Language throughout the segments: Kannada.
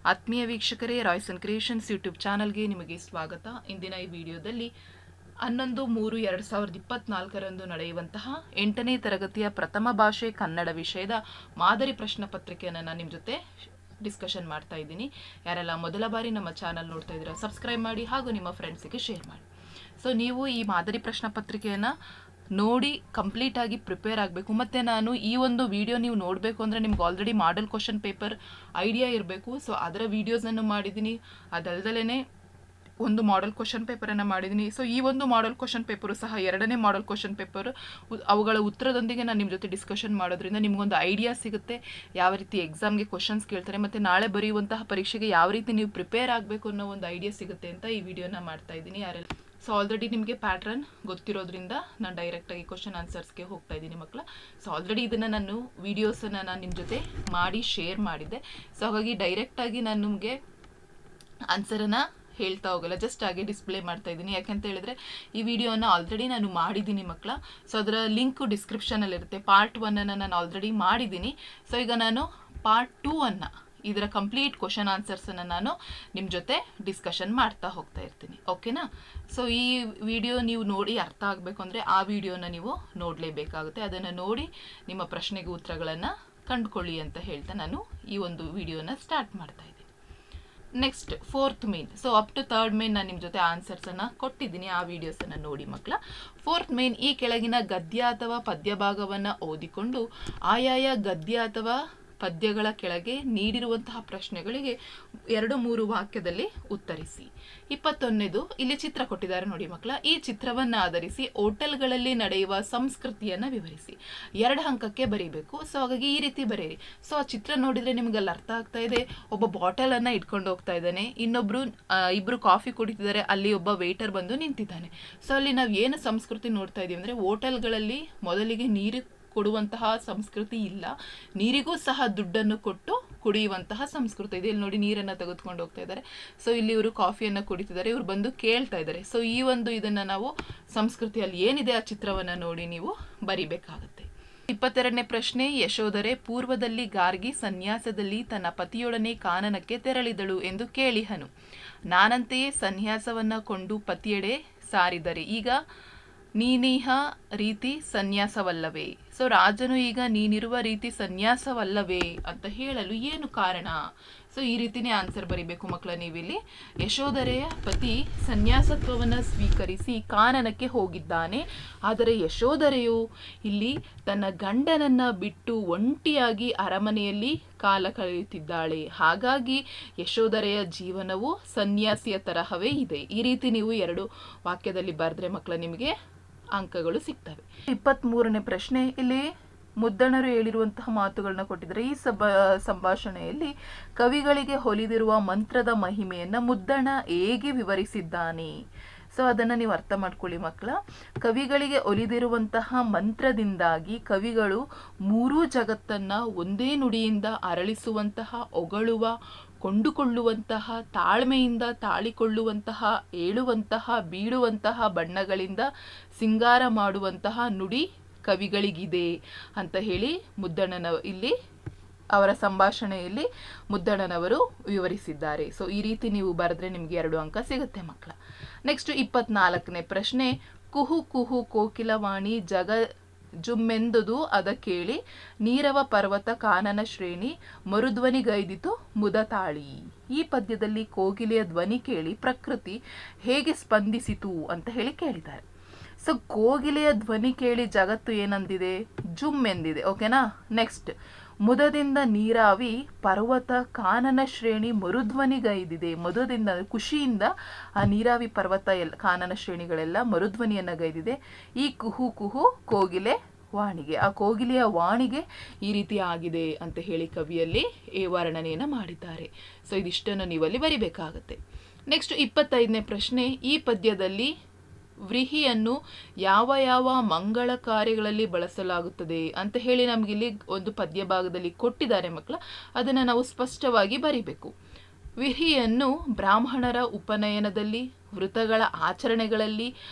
ಆತ್ಮೀಯ ವೀಕ್ಷಕರೇ ರಾಯ್ಸ್ ಅಂಡ್ ಕ್ರಿಯೇಷನ್ಸ್ ಯೂಟ್ಯೂಬ್ ಚಾನಲ್ಗೆ ನಿಮಗೆ ಸ್ವಾಗತ ಇಂದಿನ ಈ ವಿಡಿಯೋದಲ್ಲಿ ಹನ್ನೊಂದು ಮೂರು ಎರಡು ಸಾವಿರದ ಇಪ್ಪತ್ನಾಲ್ಕರಂದು ನಡೆಯುವಂತಹ ಎಂಟನೇ ತರಗತಿಯ ಪ್ರಥಮ ಭಾಷೆ ಕನ್ನಡ ವಿಷಯದ ಮಾದರಿ ಪ್ರಶ್ನೆ ಪತ್ರಿಕೆಯನ್ನು ನಾನು ನಿಮ್ಮ ಜೊತೆ ಡಿಸ್ಕಷನ್ ಮಾಡ್ತಾ ಇದ್ದೀನಿ ಯಾರೆಲ್ಲ ಮೊದಲ ಬಾರಿ ನಮ್ಮ ಚಾನಲ್ ನೋಡ್ತಾ ಇದ್ದೀರಾ ಸಬ್ಸ್ಕ್ರೈಬ್ ಮಾಡಿ ಹಾಗೂ ನಿಮ್ಮ ಫ್ರೆಂಡ್ಸಿಗೆ ಶೇರ್ ಮಾಡಿ ಸೊ ನೀವು ಈ ಮಾದರಿ ಪ್ರಶ್ನೆ ಪತ್ರಿಕೆಯನ್ನು ನೋಡಿ ಕಂಪ್ಲೀಟ್ ಆಗಿ ಪ್ರಿಪೇರ್ ಆಗಬೇಕು ಮತ್ತು ನಾನು ಈ ಒಂದು ವಿಡಿಯೋ ನೀವು ನೋಡಬೇಕು ಅಂದರೆ ನಿಮ್ಗೆ already model question paper idea ಇರಬೇಕು ಸೊ ಅದರ ವೀಡಿಯೋಸನ್ನು ಮಾಡಿದ್ದೀನಿ ಅದಲ್ದಲೇ ಒಂದು ಮಾಡೆಲ್ ಕ್ವಶನ್ ಪೇಪರನ್ನು ಮಾಡಿದ್ದೀನಿ ಸೊ ಈ ಒಂದು ಮಾಡೆಲ್ ಕ್ವಶನ್ ಪೇಪರು ಸಹ ಎರಡನೇ ಮಾಡೆಲ್ ಕ್ವಶನ್ ಪೇಪರ್ ಅವುಗಳ ಉತ್ತರದೊಂದಿಗೆ ನಾನು ನಿಮ್ಮ ಜೊತೆ ಡಿಸ್ಕಷನ್ ಮಾಡೋದ್ರಿಂದ ನಿಮಗೊಂದು ಐಡಿಯಾ ಸಿಗುತ್ತೆ ಯಾವ ರೀತಿ ಎಕ್ಸಾಮ್ಗೆ ಕ್ವಶನ್ಸ್ ಕೇಳ್ತಾರೆ ಮತ್ತು ನಾಳೆ ಬರೆಯುವಂತಹ ಪರೀಕ್ಷೆಗೆ ಯಾವ ರೀತಿ ನೀವು ಪ್ರಿಪೇರ್ ಆಗಬೇಕು ಅನ್ನೋ ಒಂದು ಐಡಿಯಾ ಸಿಗುತ್ತೆ ಅಂತ ಈ ವಿಡಿಯೋನ ಮಾಡ್ತಾ ಇದ್ದೀನಿ ಯಾರೆಲ್ಲ ಸೊ ಆಲ್ರೆಡಿ ನಿಮಗೆ ಪ್ಯಾಟ್ರನ್ ಗೊತ್ತಿರೋದ್ರಿಂದ ನಾನು ಡೈರೆಕ್ಟಾಗಿ ಕ್ವಶನ್ ಆನ್ಸರ್ಸ್ಗೆ ಹೋಗ್ತಾ ಇದ್ದೀನಿ ಮಕ್ಕಳ ಸೊ ಆಲ್ರೆಡಿ ಇದನ್ನು ನಾನು ವೀಡಿಯೋಸನ್ನು ನಾನು ನಿಮ್ಮ ಜೊತೆ ಮಾಡಿ ಶೇರ್ ಮಾಡಿದ್ದೆ ಸೊ ಹಾಗಾಗಿ ಡೈರೆಕ್ಟಾಗಿ ನಾನು ನಿಮಗೆ ಆನ್ಸರನ್ನು ಹೇಳ್ತಾ ಹೋಗಲ್ಲ ಜಸ್ಟ್ ಹಾಗೆ ಡಿಸ್ಪ್ಲೇ ಮಾಡ್ತಾ ಇದ್ದೀನಿ ಯಾಕಂತ ಹೇಳಿದ್ರೆ ಈ ವಿಡಿಯೋನ ಆಲ್ರೆಡಿ ನಾನು ಮಾಡಿದ್ದೀನಿ ಮಕ್ಕಳ ಸೊ ಅದರ ಲಿಂಕು ಡಿಸ್ಕ್ರಿಪ್ಷನಲ್ಲಿರುತ್ತೆ ಪಾರ್ಟ್ ಒನ್ನನ್ನು ನಾನು ಆಲ್ರೆಡಿ ಮಾಡಿದ್ದೀನಿ ಸೊ ಈಗ ನಾನು ಪಾರ್ಟ್ ಟೂ ಅನ್ನು ಇದರ ಕಂಪ್ಲೀಟ್ ಕ್ವಶನ್ ಆನ್ಸರ್ಸನ್ನು ನಾನು ನಿಮ್ಮ ಜೊತೆ ಡಿಸ್ಕಷನ್ ಮಾಡ್ತಾ ಹೋಗ್ತಾ ಇರ್ತೀನಿ ಓಕೆನಾ ಸೊ ಈ ವಿಡಿಯೋ ನೀವು ನೋಡಿ ಅರ್ಥ ಆಗಬೇಕು ಅಂದರೆ ಆ ವಿಡಿಯೋನ ನೀವು ನೋಡಲೇಬೇಕಾಗುತ್ತೆ ಅದನ್ನು ನೋಡಿ ನಿಮ್ಮ ಪ್ರಶ್ನೆಗೆ ಉತ್ತರಗಳನ್ನು ಕಂಡುಕೊಳ್ಳಿ ಅಂತ ಹೇಳ್ತಾ ನಾನು ಈ ಒಂದು ವಿಡಿಯೋನ ಸ್ಟಾರ್ಟ್ ಮಾಡ್ತಾ ಇದ್ದೀನಿ next fourth main so up to third main ನಾನು ನಿಮ್ಮ ಜೊತೆ ಆನ್ಸರ್ಸನ್ನು ಕೊಟ್ಟಿದ್ದೀನಿ ಆ ವಿಡಿಯೋಸನ್ನು ನೋಡಿ ಮಕ್ಕಳ ಫೋರ್ತ್ ಮೇನ್ ಈ ಕೆಳಗಿನ ಗದ್ಯ ಅಥವಾ ಪದ್ಯ ಭಾಗವನ್ನು ಓದಿಕೊಂಡು ಆಯಾಯ ಗದ್ಯ ಅಥವಾ ಪದ್ಯಗಳ ಕೆಳಗೆ ನೀಡಿರುವಂತಹ ಪ್ರಶ್ನೆಗಳಿಗೆ ಎರಡು ಮೂರು ವಾಕ್ಯದಲ್ಲಿ ಉತ್ತರಿಸಿ ಇಪ್ಪತ್ತೊಂದನೇದು ಇಲ್ಲಿ ಚಿತ್ರ ಕೊಟ್ಟಿದ್ದಾರೆ ನೋಡಿ ಮಕ್ಕಳ ಈ ಚಿತ್ರವನ್ನು ಆಧರಿಸಿ ಹೋಟೆಲ್ಗಳಲ್ಲಿ ನಡೆಯುವ ಸಂಸ್ಕೃತಿಯನ್ನು ವಿವರಿಸಿ ಎರಡು ಅಂಕಕ್ಕೆ ಬರೀಬೇಕು ಸೊ ಹಾಗಾಗಿ ಈ ರೀತಿ ಬರೆಯಿರಿ ಸೊ ಆ ಚಿತ್ರ ನೋಡಿದ್ರೆ ನಿಮ್ಗೆ ಅಲ್ಲಿ ಅರ್ಥ ಆಗ್ತಾ ಇದೆ ಒಬ್ಬ ಬಾಟಲ್ ಅನ್ನ ಇಟ್ಕೊಂಡು ಹೋಗ್ತಾ ಇದ್ದಾನೆ ಇನ್ನೊಬ್ರು ಆ, ಇಬ್ರು ಕಾಫಿ ಕುಡಿತಿದ್ದಾರೆ ಅಲ್ಲಿ ಒಬ್ಬ ವೇಟರ್ ಬಂದು ನಿಂತಿದ್ದಾನೆ ಸೊ ಅಲ್ಲಿ ನಾವು ಏನು ಸಂಸ್ಕೃತಿ ನೋಡ್ತಾ ಇದೀವಿ ಅಂದ್ರೆ ಹೋಟೆಲ್ಗಳಲ್ಲಿ ಮೊದಲಿಗೆ ನೀರು ಕೊಡುವಂತಹ ಸಂಸ್ಕೃತಿ ಇಲ್ಲ ನೀರಿಗೂ ಸಹ ದುಡ್ಡನ್ನು ಕೊಟ್ಟು ಕುಡಿಯುವಂತಹ ಸಂಸ್ಕೃತಿ ಇದೆ ಇಲ್ಲಿ ನೋಡಿ ನೀರನ್ನು ತೆಗೆದುಕೊಂಡು ಹೋಗ್ತಾ ಇದ್ದಾರೆ ಸೊ ಇಲ್ಲಿ ಇವರು ಕಾಫಿಯನ್ನು ಕುಡಿತಿದ್ದಾರೆ ಇವರು ಬಂದು ಕೇಳ್ತಾ ಇದ್ದಾರೆ ಸೊ ಈ ಒಂದು ಇದನ್ನ ನಾವು ಸಂಸ್ಕೃತಿಯಲ್ಲಿ ಏನಿದೆ ಆ ಚಿತ್ರವನ್ನ ನೋಡಿ ನೀವು ಬರಿಬೇಕಾಗುತ್ತೆ ಇಪ್ಪತ್ತೆರಡನೇ ಪ್ರಶ್ನೆ ಯಶೋಧರೆ ಪೂರ್ವದಲ್ಲಿ ಗಾರ್ಗಿ ಸನ್ಯಾಸದಲ್ಲಿ ತನ್ನ ಪತಿಯೊಡನೆ ಕಾನನಕ್ಕೆ ತೆರಳಿದಳು ಎಂದು ಕೇಳಿಹನು ನಾನಂತೆಯೇ ಸನ್ಯಾಸವನ್ನ ಕೊಂಡು ಪತಿಯೆಡೆ ಸಾರಿದರೆ ಈಗ ನೀನಿಹ ರೀತಿ ಸನ್ಯಾಸವಲ್ಲವೇ ಸೊ ರಾಜನು ಈಗ ನೀನಿರುವ ರೀತಿ ಸನ್ಯಾಸವಲ್ಲವೇ ಅಂತ ಹೇಳಲು ಏನು ಕಾರಣ ಸೊ ಈ ರೀತಿನೇ ಆನ್ಸರ್ ಬರಿಬೇಕು ಮಕ್ಕಳ ನೀವಿಲ್ಲಿ ಯಶೋಧರೆಯ ಪತಿ ಸನ್ಯಾಸತ್ವವನ್ನು ಸ್ವೀಕರಿಸಿ ಕಾನನಕ್ಕೆ ಹೋಗಿದ್ದಾನೆ ಆದರೆ ಯಶೋಧರೆಯು ಇಲ್ಲಿ ತನ್ನ ಗಂಡನನ್ನ ಬಿಟ್ಟು ಒಂಟಿಯಾಗಿ ಅರಮನೆಯಲ್ಲಿ ಕಾಲ ಕಳೆಯುತ್ತಿದ್ದಾಳೆ ಹಾಗಾಗಿ ಯಶೋಧರೆಯ ಜೀವನವು ಸನ್ಯಾಸಿಯ ತರಹವೇ ಇದೆ ಈ ರೀತಿ ನೀವು ಎರಡು ವಾಕ್ಯದಲ್ಲಿ ಬರೆದ್ರೆ ಮಕ್ಕಳ ನಿಮಗೆ ಅಂಕಗಳು ಸಿಗ್ತವೆ ಇಪ್ಪತ್ತ್ ಮೂರನೇ ಪ್ರಶ್ನೆ ಇಲ್ಲಿ ಮುದ್ದಣರು ಹೇಳಿರುವಂತಹ ಮಾತುಗಳನ್ನ ಕೊಟ್ಟಿದ್ದಾರೆ ಈ ಸಭ ಸಂಭಾಷಣೆಯಲ್ಲಿ ಕವಿಗಳಿಗೆ ಹೊಲಿದಿರುವ ಮಂತ್ರದ ಮಹಿಮೆಯನ್ನ ಮುದ್ದಣ ಹೇಗೆ ವಿವರಿಸಿದ್ದಾನೆ ಸೊ ಅದನ್ನು ನೀವು ಅರ್ಥ ಮಾಡ್ಕೊಳ್ಳಿ ಮಕ್ಕಳ ಕವಿಗಳಿಗೆ ಒಲಿದಿರುವಂತಹ ಮಂತ್ರದಿಂದಾಗಿ ಕವಿಗಳು ಮೂರೂ ಜಗತ್ತನ್ನ ಒಂದೇ ನುಡಿಯಿಂದ ಅರಳಿಸುವಂತಹ ಹೊಗಳುವ ಕೊಂಡುಕೊಳ್ಳುವಂತಹ ತಾಳ್ಮೆಯಿಂದ ತಾಳಿಕೊಳ್ಳುವಂತಹ ಏಳುವಂತಹ ಬೀಳುವಂತಹ ಬಣ್ಣಗಳಿಂದ ಸಿಂಗಾರ ಮಾಡುವಂತಹ ನುಡಿ ಕವಿಗಳಿಗಿದೆ ಅಂತ ಹೇಳಿ ಮುದ್ದಣ್ಣನ ಇಲ್ಲಿ ಅವರ ಸಂಭಾಷಣೆಯಲ್ಲಿ ಮುದ್ದಣ್ಣನವರು ವಿವರಿಸಿದ್ದಾರೆ ಸೊ ಈ ರೀತಿ ನೀವು ಬರೆದ್ರೆ ನಿಮ್ಗೆ ಎರಡು ಅಂಕ ಸಿಗುತ್ತೆ ಮಕ್ಕಳ ನೆಕ್ಸ್ಟ್ ಇಪ್ಪತ್ನಾಲ್ಕನೇ ಪ್ರಶ್ನೆ ಕುಹು ಕುಹು ಕೋಕಿಲವಾಣಿ ಜಗ ಜುಮ್ಮೆಂದುದು ಅದ ಕೇಳಿ ನೀರವ ಪರ್ವತ ಕಾನನ ಶ್ರೇಣಿ ಮರುಧ್ವನಿಗೈದಿತು ಮುದ ತಾಳಿ ಈ ಪದ್ಯದಲ್ಲಿ ಕೋಗಿಲೆಯ ಧ್ವನಿ ಕೇಳಿ ಪ್ರಕೃತಿ ಹೇಗೆ ಸ್ಪಂದಿಸಿತು ಅಂತ ಹೇಳಿ ಕೇಳಿದ್ದಾರೆ ಸೊ ಕೋಗಿಲೆಯ ಧ್ವನಿ ಕೇಳಿ ಜಗತ್ತು ಏನಂದಿದೆ ಜುಮ್ ಎಂದಿದೆ ಓಕೆನಾ ನೆಕ್ಸ್ಟ್ ಮುದದಿಂದ ನೀರಾವಿ ಪರ್ವತ ಕಾನನ ಶ್ರೇಣಿ ಮರುಧ್ವನಿಗೈದಿದೆ ಮಧುದಿಂದ ಖುಷಿಯಿಂದ ಆ ನೀರಾವಿ ಪರ್ವತ ಎಲ್ಲ ಕಾನನ ಶ್ರೇಣಿಗಳೆಲ್ಲ ಮರುಧ್ವನಿಯನ್ನ ಗೈದಿದೆ ಈ ಕುಹು ಕುಹು ಕೋಗಿಲೆ ವಾಣಿಗೆ ಆ ಕೋಗಿಲೆಯ ವಾಣಿಗೆ ಈ ರೀತಿ ಆಗಿದೆ ಅಂತ ಹೇಳಿ ಕವಿಯಲ್ಲಿ ಈ ವರ್ಣನೆಯನ್ನು ಮಾಡಿದ್ದಾರೆ ಸೊ ಇದಿಷ್ಟನ್ನು ನೀವಲ್ಲಿ ಬರಿಬೇಕಾಗತ್ತೆ ನೆಕ್ಸ್ಟ್ ಇಪ್ಪತ್ತೈದನೇ ಪ್ರಶ್ನೆ ಈ ಪದ್ಯದಲ್ಲಿ ವ್ರೀಹಿಯನ್ನು ಯಾವ ಯಾವ ಮಂಗಳ ಕಾರ್ಯಗಳಲ್ಲಿ ಬಳಸಲಾಗುತ್ತದೆ ಅಂತ ಹೇಳಿ ನಮಗಿಲ್ಲಿ ಒಂದು ಪದ್ಯ ಭಾಗದಲ್ಲಿ ಕೊಟ್ಟಿದ್ದಾರೆ ಮಕ್ಕಳ ಅದನ್ನು ನಾವು ಸ್ಪಷ್ಟವಾಗಿ ಬರಿಬೇಕು ವಿಹಿಯನ್ನು ಬ್ರಾಹ್ಮಣರ ಉಪನಯನದಲ್ಲಿ ವೃತಗಳ ಆಚರಣೆಗಳಲ್ಲಿ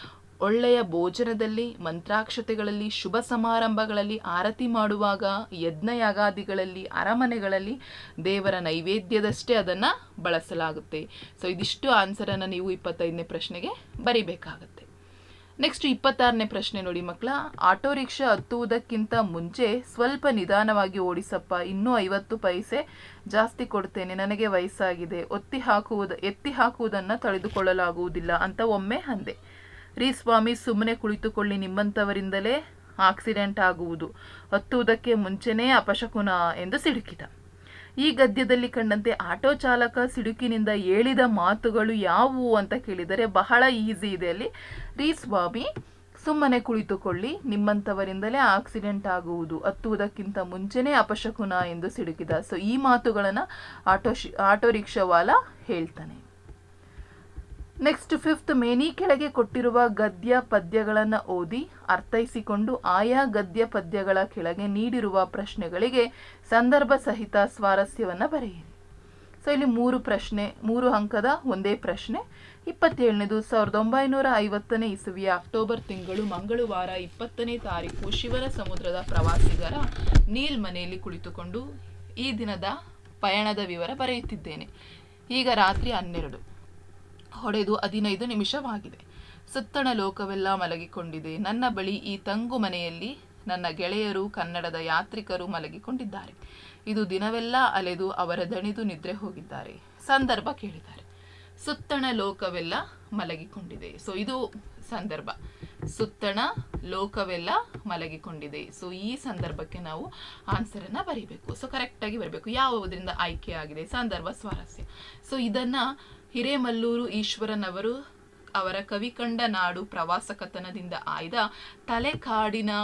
ಒಳ್ಳೆಯ ಭೋಜನದಲ್ಲಿ ಮಂತ್ರಾಕ್ಷತೆಗಳಲ್ಲಿ ಶುಭ ಸಮಾರಂಭಗಳಲ್ಲಿ ಆರತಿ ಮಾಡುವಾಗ ಯಜ್ಞಯಾಗಾದಿಗಳಲ್ಲಿ ಅರಮನೆಗಳಲ್ಲಿ ದೇವರ ನೈವೇದ್ಯದಷ್ಟೇ ಅದನ್ನು ಬಳಸಲಾಗುತ್ತೆ ಸೊ ಇದಿಷ್ಟು ಆನ್ಸರನ್ನು ನೀವು ಇಪ್ಪತ್ತೈದನೇ ಪ್ರಶ್ನೆಗೆ ಬರಿಬೇಕಾಗತ್ತೆ ನೆಕ್ಸ್ಟ್ ಇಪ್ಪತ್ತಾರನೇ ಪ್ರಶ್ನೆ ನೋಡಿ ಮಕ್ಕಳ ಆಟೋ ರಿಕ್ಷಾ ಹತ್ತುವುದಕ್ಕಿಂತ ಮುಂಚೆ ಸ್ವಲ್ಪ ನಿಧಾನವಾಗಿ ಓಡಿಸಪ್ಪ ಇನ್ನೂ ಐವತ್ತು ಪೈಸೆ ಜಾಸ್ತಿ ಕೊಡ್ತೇನೆ ನನಗೆ ವಯಸ್ಸಾಗಿದೆ ಒತ್ತಿ ಹಾಕುವುದು ಎತ್ತಿ ಹಾಕುವುದನ್ನು ತಡೆದುಕೊಳ್ಳಲಾಗುವುದಿಲ್ಲ ಅಂತ ಒಮ್ಮೆ ಅಂದೆ ರೀ ಸ್ವಾಮಿ ಸುಮ್ಮನೆ ಕುಳಿತುಕೊಳ್ಳಿ ನಿಮ್ಮಂಥವರಿಂದಲೇ ಆಕ್ಸಿಡೆಂಟ್ ಆಗುವುದು ಹತ್ತುವುದಕ್ಕೆ ಮುಂಚೆನೇ ಅಪಶಕುನ ಎಂದು ಸಿಡುಕಿದ ಈ ಗದ್ಯದಲ್ಲಿ ಕಂಡಂತೆ ಆಟೋ ಚಾಲಕ ಸಿಡುಕಿನಿಂದ ಹೇಳಿದ ಮಾತುಗಳು ಯಾವುವು ಅಂತ ಕೇಳಿದರೆ ಬಹಳ ಈಸಿ ಇದೆ ಅಲ್ಲಿ ರೀ ಸ್ವಾಮಿ ಸುಮ್ಮನೆ ಕುಳಿತುಕೊಳ್ಳಿ ನಿಮ್ಮಂಥವರಿಂದಲೇ ಆಕ್ಸಿಡೆಂಟ್ ಆಗುವುದು ಹತ್ತುವುದಕ್ಕಿಂತ ಮುಂಚೆನೇ ಅಪಶಕುನ ಎಂದು ಸಿಡುಕಿದ ಸೊ ಈ ಮಾತುಗಳನ್ನು ಆಟೋ ಶಿ ಆಟೋ ರಿಕ್ಷಾವಾಲ ಹೇಳ್ತಾನೆ ನೆಕ್ಸ್ಟ್ ಫಿಫ್ತ್ ಮೇನಿ ಕೆಳಗೆ ಕೊಟ್ಟಿರುವ ಗದ್ಯ ಪದ್ಯಗಳನ್ನು ಓದಿ ಅರ್ಥೈಸಿಕೊಂಡು ಆಯಾ ಗದ್ಯ ಪದ್ಯಗಳ ಕೆಳಗೆ ನೀಡಿರುವ ಪ್ರಶ್ನೆಗಳಿಗೆ ಸಂದರ್ಭ ಸಹಿತ ಸ್ವಾರಸ್ಯವನ್ನು ಬರೆಯಿರಿ ಸೊ ಇಲ್ಲಿ ಮೂರು ಪ್ರಶ್ನೆ ಮೂರು ಅಂಕದ ಒಂದೇ ಪ್ರಶ್ನೆ ಇಪ್ಪತ್ತೇಳನೇದು ಸಾವಿರದ ಒಂಬೈನೂರ ಐವತ್ತನೇ ಇಸವಿಯ ಅಕ್ಟೋಬರ್ ತಿಂಗಳು ಮಂಗಳವಾರ ಇಪ್ಪತ್ತನೇ ತಾರೀಕು ಶಿವನ ಸಮುದ್ರದ ಪ್ರವಾಸಿಗರ ನೀಲ್ ಮನೆಯಲ್ಲಿ ಕುಳಿತುಕೊಂಡು ಈ ದಿನದ ಪಯಣದ ವಿವರ ಬರೆಯುತ್ತಿದ್ದೇನೆ ಈಗ ರಾತ್ರಿ ಹನ್ನೆರಡು ಹೊಡೆದು ಹದಿನೈದು ನಿಮಿಷವಾಗಿದೆ ಸುತ್ತಣ ಲೋಕವೆಲ್ಲ ಮಲಗಿಕೊಂಡಿದೆ ನನ್ನ ಬಳಿ ಈ ತಂಗು ಮನೆಯಲ್ಲಿ ನನ್ನ ಗೆಳೆಯರು ಕನ್ನಡದ ಯಾತ್ರಿಕರು ಮಲಗಿಕೊಂಡಿದ್ದಾರೆ ಇದು ದಿನವೆಲ್ಲ ಅಲೆದು ಅವರ ದಣಿದು ನಿದ್ರೆ ಹೋಗಿದ್ದಾರೆ ಸಂದರ್ಭ ಕೇಳಿದ್ದಾರೆ ಸುತ್ತಣ ಲೋಕವೆಲ್ಲ ಮಲಗಿಕೊಂಡಿದೆ ಸೊ ಇದು ಸಂದರ್ಭ ಸುತ್ತಣ ಲೋಕವೆಲ್ಲ ಮಲಗಿಕೊಂಡಿದೆ ಸೊ ಈ ಸಂದರ್ಭಕ್ಕೆ ನಾವು ಆನ್ಸರನ್ನು ಬರಿಬೇಕು ಸೊ ಕರೆಕ್ಟಾಗಿ ಬರಬೇಕು ಯಾವುದರಿಂದ ಆಯ್ಕೆ ಆಗಿದೆ ಸಂದರ್ಭ ಸ್ವಾರಸ್ಯ ಸೊ ಇದನ್ನು ಹಿರೇಮಲ್ಲೂರು ಈಶ್ವರನ್ ಅವರು ಅವರ ಕವಿಕಂಡ ನಾಡು ಪ್ರವಾಸ ಕಥನದಿಂದ ಆಯ್ದ ತಲೆಕಾಡಿನ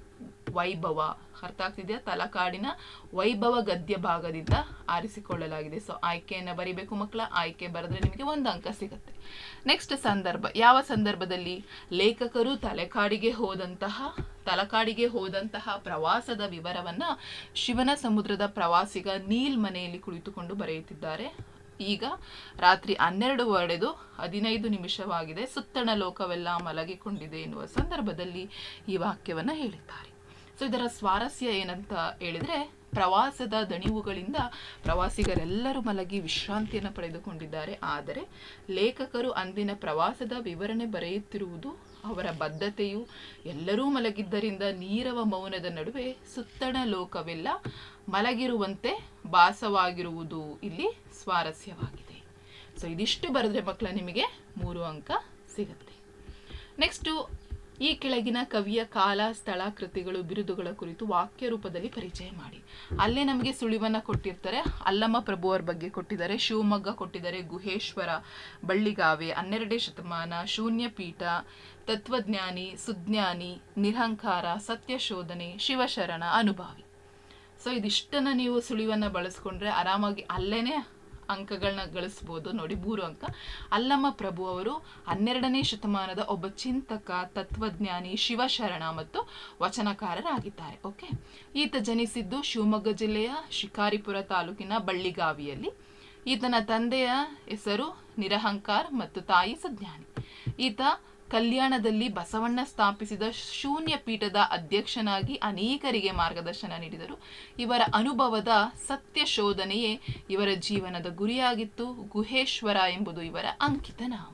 ವೈಭವ ಅರ್ಥ ಆಗ್ತಿದೆಯಾ ತಲಕಾಡಿನ ವೈಭವ ಗದ್ಯ ಭಾಗದಿಂದ ಆರಿಸಿಕೊಳ್ಳಲಾಗಿದೆ ಸೊ ಆಯ್ಕೆಯನ್ನು ಬರಿಬೇಕು ಮಕ್ಕಳ ಆಯ್ಕೆ ಬರೆದ್ರೆ ನಿಮಗೆ ಒಂದು ಅಂಕ ಸಿಗುತ್ತೆ ನೆಕ್ಸ್ಟ್ ಸಂದರ್ಭ ಯಾವ ಸಂದರ್ಭದಲ್ಲಿ ಲೇಖಕರು ತಲೆಕಾಡಿಗೆ ಹೋದಂತಹ ತಲಕಾಡಿಗೆ ಹೋದಂತಹ ಪ್ರವಾಸದ ವಿವರವನ್ನ ಶಿವನ ಸಮುದ್ರದ ಪ್ರವಾಸಿಗ ನೀಲ್ ಮನೆಯಲ್ಲಿ ಕುಳಿತುಕೊಂಡು ಬರೆಯುತ್ತಿದ್ದಾರೆ ಈಗ ರಾತ್ರಿ ಹನ್ನೆರಡು ಒಡೆದು ಹದಿನೈದು ನಿಮಿಷವಾಗಿದೆ ಸುತ್ತಣ ಲೋಕವೆಲ್ಲ ಮಲಗಿಕೊಂಡಿದೆ ಎನ್ನುವ ಸಂದರ್ಭದಲ್ಲಿ ಈ ವಾಕ್ಯವನ್ನು ಹೇಳಿದ್ದಾರೆ ಸೊ ಇದರ ಸ್ವಾರಸ್ಯ ಏನಂತ ಹೇಳಿದ್ರೆ ಪ್ರವಾಸದ ದಣಿವುಗಳಿಂದ ಪ್ರವಾಸಿಗರೆಲ್ಲರೂ ಮಲಗಿ ವಿಶ್ರಾಂತಿಯನ್ನು ಪಡೆದುಕೊಂಡಿದ್ದಾರೆ ಆದರೆ ಲೇಖಕರು ಅಂದಿನ ಪ್ರವಾಸದ ವಿವರಣೆ ಬರೆಯುತ್ತಿರುವುದು ಅವರ ಬದ್ಧತೆಯು ಎಲ್ಲರೂ ಮಲಗಿದ್ದರಿಂದ ನೀರವ ಮೌನದ ನಡುವೆ ಸುತ್ತಣ ಲೋಕವೆಲ್ಲ ಮಲಗಿರುವಂತೆ ಭಾಸವಾಗಿರುವುದು ಇಲ್ಲಿ ಸ್ವಾರಸ್ಯವಾಗಿದೆ ಸೊ ಇದಿಷ್ಟು ಬರೆದ್ರೆ ಮಕ್ಕಳ ನಿಮಗೆ ಮೂರು ಅಂಕ ಸಿಗುತ್ತೆ ನೆಕ್ಸ್ಟು ಈ ಕೆಳಗಿನ ಕವಿಯ ಕಾಲ ಸ್ಥಳ ಕೃತಿಗಳು ಬಿರುದುಗಳ ಕುರಿತು ವಾಕ್ಯ ರೂಪದಲ್ಲಿ ಪರಿಚಯ ಮಾಡಿ ಅಲ್ಲೇ ನಮಗೆ ಸುಳಿವನ್ನ ಕೊಟ್ಟಿರ್ತಾರೆ ಅಲ್ಲಮ್ಮ ಪ್ರಭುವರ ಬಗ್ಗೆ ಕೊಟ್ಟಿದ್ದಾರೆ ಶಿವಮೊಗ್ಗ ಕೊಟ್ಟಿದ್ದಾರೆ ಗುಹೇಶ್ವರ ಬಳ್ಳಿಗಾವೆ ಹನ್ನೆರಡನೇ ಶತಮಾನ ಶೂನ್ಯ ಪೀಠ ತತ್ವಜ್ಞಾನಿ ಸುಜ್ಞಾನಿ ನಿರಹಂಕಾರ ಸತ್ಯಶೋಧನೆ ಶಿವಶರಣ ಅನುಭಾವಿ ಸೊ ಇದಿಷ್ಟನ್ನು ನೀವು ಸುಳಿವನ್ನು ಬಳಸ್ಕೊಂಡ್ರೆ ಆರಾಮಾಗಿ ಅಲ್ಲೇನೆ ಅಂಕಗಳನ್ನ ಗಳಿಸ್ಬೋದು ನೋಡಿ ಮೂರು ಅಂಕ ಅಲ್ಲಮ್ಮ ಪ್ರಭು ಅವರು ಹನ್ನೆರಡನೇ ಶತಮಾನದ ಒಬ್ಬ ಚಿಂತಕ ತತ್ವಜ್ಞಾನಿ ಶಿವಶರಣ ಮತ್ತು ವಚನಕಾರರಾಗಿದ್ದಾರೆ ಓಕೆ ಈತ ಜನಿಸಿದ್ದು ಶಿವಮೊಗ್ಗ ಜಿಲ್ಲೆಯ ಶಿಕಾರಿಪುರ ತಾಲೂಕಿನ ಬಳ್ಳಿಗಾವಿಯಲ್ಲಿ ಈತನ ತಂದೆಯ ಹೆಸರು ನಿರಹಂಕಾರ್ ಮತ್ತು ತಾಯಿ ಸುಜ್ಞಾನಿ ಈತ ಕಲ್ಯಾಣದಲ್ಲಿ ಬಸವಣ್ಣ ಸ್ಥಾಪಿಸಿದ ಶೂನ್ಯ ಪೀಠದ ಅಧ್ಯಕ್ಷನಾಗಿ ಅನೇಕರಿಗೆ ಮಾರ್ಗದರ್ಶನ ನೀಡಿದರು ಇವರ ಅನುಭವದ ಸತ್ಯ ಶೋಧನೆಯೇ ಇವರ ಜೀವನದ ಗುರಿಯಾಗಿತ್ತು ಗುಹೇಶ್ವರ ಎಂಬುದು ಇವರ ಅಂಕಿತ ನಾಮ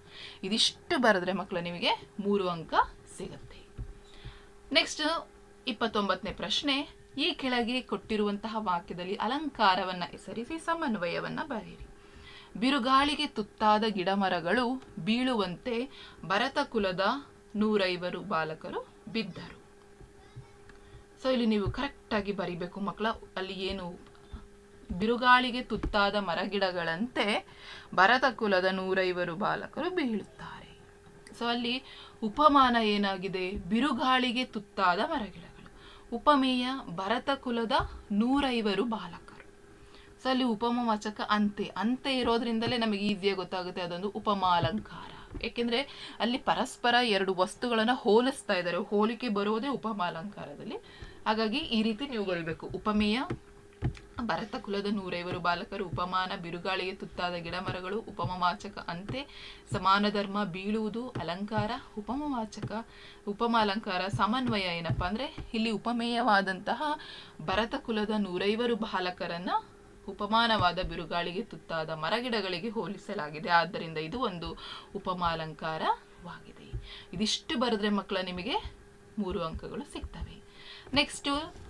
ಇದಿಷ್ಟು ಬರೆದ್ರೆ ಮಕ್ಕಳು ನಿಮಗೆ ಮೂರು ಅಂಕ ಸಿಗುತ್ತೆ ನೆಕ್ಸ್ಟ್ ಇಪ್ಪತ್ತೊಂಬತ್ತನೇ ಪ್ರಶ್ನೆ ಈ ಕೆಳಗೆ ಕೊಟ್ಟಿರುವಂತಹ ವಾಕ್ಯದಲ್ಲಿ ಅಲಂಕಾರವನ್ನ ಹೆಸರಿಸಿ ಸಮನ್ವಯವನ್ನ ಬರೆಯಿರಿ ಬಿರುಗಾಳಿಗೆ ತುತ್ತಾದ ಗಿಡಮರಗಳು ಬೀಳುವಂತೆ ಭರತ ಕುಲದ ನೂರೈವರು ಬಾಲಕರು ಬಿದ್ದರು ಸೊ ಇಲ್ಲಿ ನೀವು ಕರೆಕ್ಟಾಗಿ ಬರಿಬೇಕು ಮಕ್ಕಳ ಅಲ್ಲಿ ಏನು ಬಿರುಗಾಳಿಗೆ ತುತ್ತಾದ ಮರಗಿಡಗಳಂತೆ ಭರತ ಕುಲದ ನೂರೈವರು ಬಾಲಕರು ಬೀಳುತ್ತಾರೆ ಸೊ ಅಲ್ಲಿ ಉಪಮಾನ ಏನಾಗಿದೆ ಬಿರುಗಾಳಿಗೆ ತುತ್ತಾದ ಮರಗಿಡಗಳು ಉಪಮೇಯ ಭರತ ಕುಲದ ನೂರೈವರು ಬಾಲಕರು ಸೊ ಅಲ್ಲಿ ಉಪಮವಾಚಕ ಅಂತೆ ಅಂತೆ ಇರೋದ್ರಿಂದಲೇ ನಮಗೆ ಈಸಿಯಾಗಿ ಗೊತ್ತಾಗುತ್ತೆ ಅದೊಂದು ಉಪಮಾಲಂಕಾರ ಏಕೆಂದ್ರೆ ಅಲ್ಲಿ ಪರಸ್ಪರ ಎರಡು ವಸ್ತುಗಳನ್ನ ಹೋಲಿಸ್ತಾ ಇದ್ದಾರೆ ಹೋಲಿಕೆ ಬರೋದೇ ಉಪಮಾಲಂಕಾರದಲ್ಲಿ ಹಾಗಾಗಿ ಈ ರೀತಿ ನೀವು ಬರಬೇಕು ಉಪಮೇಯ ಭರತ ಕುಲದ ನೂರೈವರು ಬಾಲಕರು ಉಪಮಾನ ಬಿರುಗಾಳಿಗೆ ತುತ್ತಾದ ಗಿಡಮರಗಳು ಉಪಮವಾಚಕ ಅಂತೆ ಸಮಾನ ಧರ್ಮ ಬೀಳುವುದು ಅಲಂಕಾರ ಉಪಮವಾಚಕ ಉಪಮಾಲಂಕಾರ ಸಮನ್ವಯ ಏನಪ್ಪಾ ಅಂದ್ರೆ ಇಲ್ಲಿ ಉಪಮೇಯವಾದಂತಹ ಭರತ ಕುಲದ ನೂರೈವರು ಬಾಲಕರನ್ನ ಉಪಮಾನವಾದ ಬಿರುಗಾಳಿಗೆ ತುತ್ತಾದ ಮರಗಿಡಗಳಿಗೆ ಹೋಲಿಸಲಾಗಿದೆ ಆದ್ದರಿಂದ ಇದು ಒಂದು ಉಪಮಾಲಂಕಾರವಾಗಿದೆ ಇದಿಷ್ಟು ಬರೆದ್ರೆ ಮಕ್ಕಳ ನಿಮಗೆ ಮೂರು ಅಂಕಗಳು ಸಿಗ್ತವೆ ನೆಕ್ಸ್ಟ್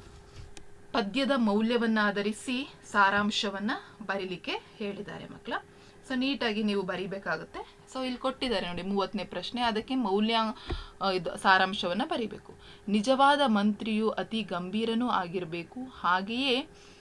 ಪದ್ಯದ ಮೌಲ್ಯವನ್ನ ಆಧರಿಸಿ ಸಾರಾಂಶವನ್ನ ಬರೀಲಿಕ್ಕೆ ಹೇಳಿದ್ದಾರೆ ಮಕ್ಕಳ ಸೊ ನೀಟಾಗಿ ನೀವು ಬರಿಬೇಕಾಗುತ್ತೆ ಸೊ ಇಲ್ಲಿ ಕೊಟ್ಟಿದ್ದಾರೆ ನೋಡಿ ಮೂವತ್ತನೇ ಪ್ರಶ್ನೆ ಅದಕ್ಕೆ ಮೌಲ್ಯ ಆ, ಇದು ಸಾರಾಂಶವನ್ನ ಬರಿಬೇಕು ನಿಜವಾದ ಮಂತ್ರಿಯು ಅತಿ ಗಂಭೀರನೂ ಆಗಿರಬೇಕು ಹಾಗೆಯೇ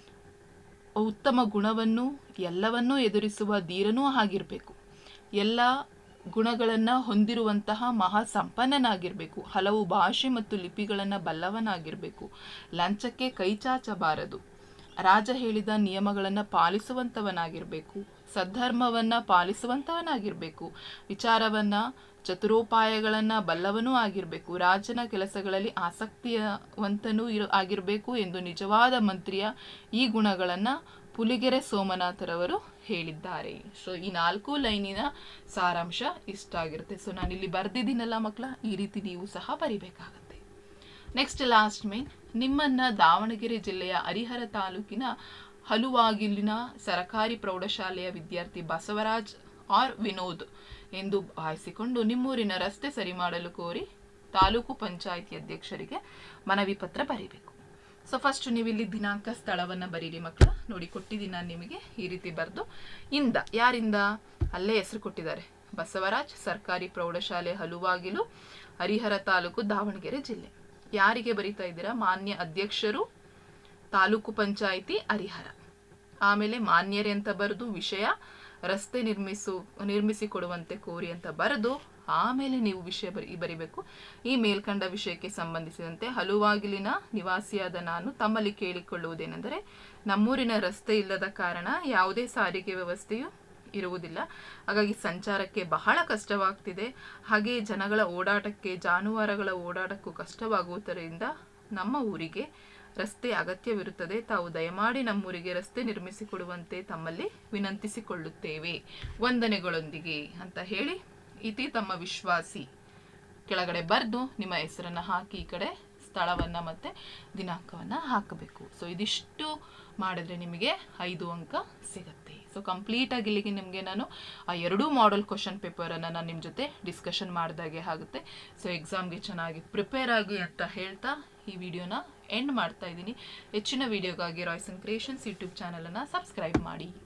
ಉತ್ತಮ ಗುಣವನ್ನು ಎಲ್ಲವನ್ನೂ ಎದುರಿಸುವ ಧೀರನೂ ಆಗಿರಬೇಕು ಎಲ್ಲ ಗುಣಗಳನ್ನು ಹೊಂದಿರುವಂತಹ ಮಹಾ ಸಂಪನ್ನನಾಗಿರಬೇಕು ಹಲವು ಭಾಷೆ ಮತ್ತು ಲಿಪಿಗಳನ್ನು ಬಲ್ಲವನಾಗಿರಬೇಕು ಲಂಚಕ್ಕೆ ಕೈಚಾಚಬಾರದು ರಾಜ ಹೇಳಿದ ನಿಯಮಗಳನ್ನು ಪಾಲಿಸುವಂಥವನಾಗಿರಬೇಕು ಸದ್ಧರ್ಮವನ್ನು ಪಾಲಿಸುವಂಥವನಾಗಿರಬೇಕು ವಿಚಾರವನ್ನು ಚತುರೋಪಾಯಗಳನ್ನು ಬಲ್ಲವನೂ ಆಗಿರಬೇಕು ರಾಜನ ಕೆಲಸಗಳಲ್ಲಿ ಆಸಕ್ತಿಯವಂತನೂ ಇರ ಆಗಿರಬೇಕು ಎಂದು ನಿಜವಾದ ಮಂತ್ರಿಯ ಈ ಗುಣಗಳನ್ನು ಪುಲಿಗೆರೆ ಸೋಮನಾಥರವರು ಹೇಳಿದ್ದಾರೆ ಸೊ ಈ ನಾಲ್ಕು ಲೈನಿನ ಸಾರಾಂಶ ಇಷ್ಟ ಆಗಿರುತ್ತೆ ಸೊ ನಾನಿಲ್ಲಿ ಬರ್ದಿದ್ದೀನಲ್ಲ ಮಕ್ಕಳ ಈ ರೀತಿ ನೀವು ಸಹ ಬರಿಬೇಕಾಗತ್ತೆ ನೆಕ್ಸ್ಟ್ ಲಾಸ್ಟ್ ಮೇನ್ ನಿಮ್ಮನ್ನ ದಾವಣಗೆರೆ ಜಿಲ್ಲೆಯ ಹರಿಹರ ತಾಲೂಕಿನ ಹಲುವಾಗಿಲಿನ ಸರಕಾರಿ ಪ್ರೌಢಶಾಲೆಯ ವಿದ್ಯಾರ್ಥಿ ಬಸವರಾಜ್ ಆರ್ ವಿನೋದ್ ಎಂದು ಭಾವಿಸಿಕೊಂಡು ನಿಮ್ಮೂರಿನ ರಸ್ತೆ ಸರಿ ಮಾಡಲು ಕೋರಿ ತಾಲೂಕು ಪಂಚಾಯಿತಿ ಅಧ್ಯಕ್ಷರಿಗೆ ಮನವಿ ಪತ್ರ ಬರೀಬೇಕು ಸೊ ಫಸ್ಟ್ ನೀವು ಇಲ್ಲಿ ದಿನಾಂಕ ಸ್ಥಳವನ್ನ ಬರೀರಿ ಮಕ್ಕಳ ನೋಡಿ ಕೊಟ್ಟಿದ್ದೀನಿ ನಾನು ನಿಮಗೆ ಈ ರೀತಿ ಬರೆದು ಇಂದ ಯಾರಿಂದ ಅಲ್ಲೇ ಹೆಸರು ಕೊಟ್ಟಿದ್ದಾರೆ ಬಸವರಾಜ್ ಸರ್ಕಾರಿ ಪ್ರೌಢಶಾಲೆ ಹಲುವಾಗಿಲು ಹರಿಹರ ತಾಲೂಕು ದಾವಣಗೆರೆ ಜಿಲ್ಲೆ ಯಾರಿಗೆ ಬರೀತಾ ಇದ್ದೀರಾ ಮಾನ್ಯ ಅಧ್ಯಕ್ಷರು ತಾಲೂಕು ಪಂಚಾಯಿತಿ ಹರಿಹರ ಆಮೇಲೆ ಮಾನ್ಯರೇ ಅಂತ ಬರೆದು ವಿಷಯ ರಸ್ತೆ ನಿರ್ಮಿಸು ನಿರ್ಮಿಸಿ ಕೊಡುವಂತೆ ಕೋರಿ ಅಂತ ಬರೆದು ಆಮೇಲೆ ನೀವು ವಿಷಯ ಬರಿ ಬರಿಬೇಕು ಈ ಮೇಲ್ಕಂಡ ವಿಷಯಕ್ಕೆ ಸಂಬಂಧಿಸಿದಂತೆ ಹಲುವಾಗಿಲಿನ ನಿವಾಸಿಯಾದ ನಾನು ತಮ್ಮಲ್ಲಿ ಕೇಳಿಕೊಳ್ಳುವುದೇನೆಂದರೆ ನಮ್ಮೂರಿನ ರಸ್ತೆ ಇಲ್ಲದ ಕಾರಣ ಯಾವುದೇ ಸಾರಿಗೆ ವ್ಯವಸ್ಥೆಯು ಇರುವುದಿಲ್ಲ ಹಾಗಾಗಿ ಸಂಚಾರಕ್ಕೆ ಬಹಳ ಕಷ್ಟವಾಗ್ತಿದೆ ಹಾಗೆ ಜನಗಳ ಓಡಾಟಕ್ಕೆ ಜಾನುವಾರುಗಳ ಓಡಾಟಕ್ಕೂ ಕಷ್ಟವಾಗುವುದರಿಂದ ನಮ್ಮ ಊರಿಗೆ ರಸ್ತೆ ಅಗತ್ಯವಿರುತ್ತದೆ ತಾವು ದಯಮಾಡಿ ನಮ್ಮೂರಿಗೆ ರಸ್ತೆ ನಿರ್ಮಿಸಿಕೊಡುವಂತೆ ತಮ್ಮಲ್ಲಿ ವಿನಂತಿಸಿಕೊಳ್ಳುತ್ತೇವೆ ವಂದನೆಗಳೊಂದಿಗೆ ಅಂತ ಹೇಳಿ ಇತಿ ತಮ್ಮ ವಿಶ್ವಾಸಿ ಕೆಳಗಡೆ ಬರೆದು ನಿಮ್ಮ ಹೆಸರನ್ನ ಹಾಕಿ ಈ ಕಡೆ ಸ್ಥಳವನ್ನ ಮತ್ತೆ ದಿನಾಂಕವನ್ನ ಹಾಕಬೇಕು ಸೊ ಇದಿಷ್ಟು ಮಾಡಿದ್ರೆ ನಿಮಗೆ ಐದು ಅಂಕ ಸಿಗತ್ತೆ ಸೊ ಕಂಪ್ಲೀಟ್ ಆಗಿ ಇಲ್ಲಿಗೆ ನಿಮಗೆ ನಾನು ಆ ಎರಡೂ ಮಾಡೆಲ್ ಕ್ವಶನ್ ಪೇಪರನ್ನು ನಾನು ನಿಮ್ಮ ಜೊತೆ ಡಿಸ್ಕಷನ್ ಮಾಡಿದಾಗೆ ಆಗುತ್ತೆ ಸೊ ಎಕ್ಸಾಮ್ಗೆ ಚೆನ್ನಾಗಿ ಪ್ರಿಪೇರ್ ಆಗಿ ಅಂತ ಹೇಳ್ತಾ ಈ ವಿಡಿಯೋನ ಎಂಡ್ ಮಾಡ್ತಾ ಇದ್ದೀನಿ ಹೆಚ್ಚಿನ ವಿಡಿಯೋಗಾಗಿ ರಾಯ್ಸನ್ ಕ್ರಿಯೇಷನ್ಸ್ ಯೂಟ್ಯೂಬ್ ಚಾನಲನ್ನು ಸಬ್ಸ್ಕ್ರೈಬ್ ಮಾಡಿ